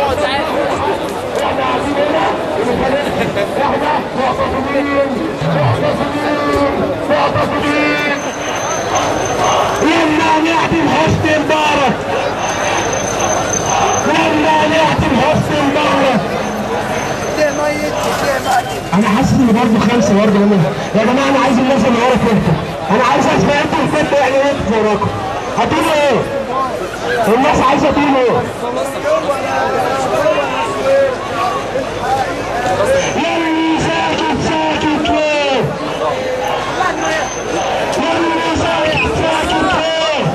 لما نعدم حسني مبارك لما نعدم حسني مبارك انا حاسس ان برضه خمسه برضه هم يا جماعه انا عايز الناس اللي وراك انتوا انا عايز اسمع انتوا الفت يعني ايه وراكم هتقولوا ايه؟ الناس عايزه تقول ايه؟ يلي ساكت ساكت ليه؟ يلي ساكت ساكت ليه؟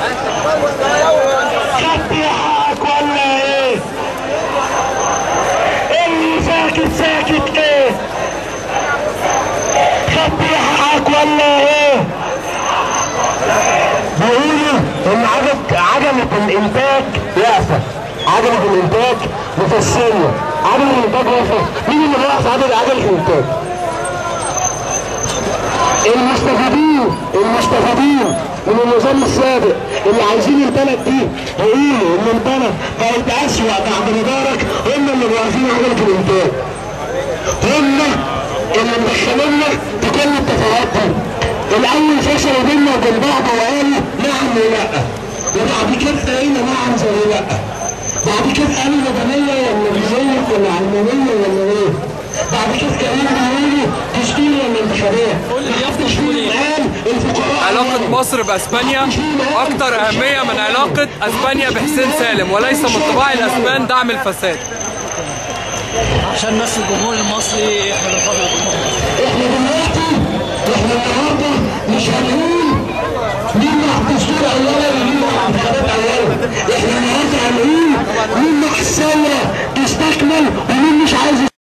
خدت حقك ولا ايه؟ اللي ساكت ساكت ليه؟ خدت حقك ولا ايه؟ بيقولوا ان عجب عجلة الانتاج واقفة عجلة الانتاج مفشية عجلة الانتاج واقفة مين اللي واقف عجلة عجلة الانتاج؟ المستفيدين المستفيدين من النظام السابق اللي عايزين البلد دي يقولوا ان البلد بقت اسوأ بعد مبارك هم اللي واقفين عجلة الانتاج هم اللي مدخليننا في كل التفاهات دي الاول فشلوا بينا وبين بعض وقالوا نعم ولا وبعد كده قالوا نعم زي لا بعد كده قالوا مدنيه ولا ميزانيه ولا علمانيه ولا ايه بعد كده قالوا بيقولوا تشكيل ولا انتخابات تشكيل قال الفقراء علاقة مصر بأسبانيا أكثر أهمية من علاقة أسبانيا بحسين سالم وليس من طباع الأسبان دعم الفساد عشان بس الجمهور المصري احنا بنفضل الجمهور المصري احنا دلوقتي احنا النهارده مش هنقول مين مع الدستور اولا ومين مع الانتخابات اولا احنا النهارده هنقول مين مع الثوره تستكمل ومين مش عايز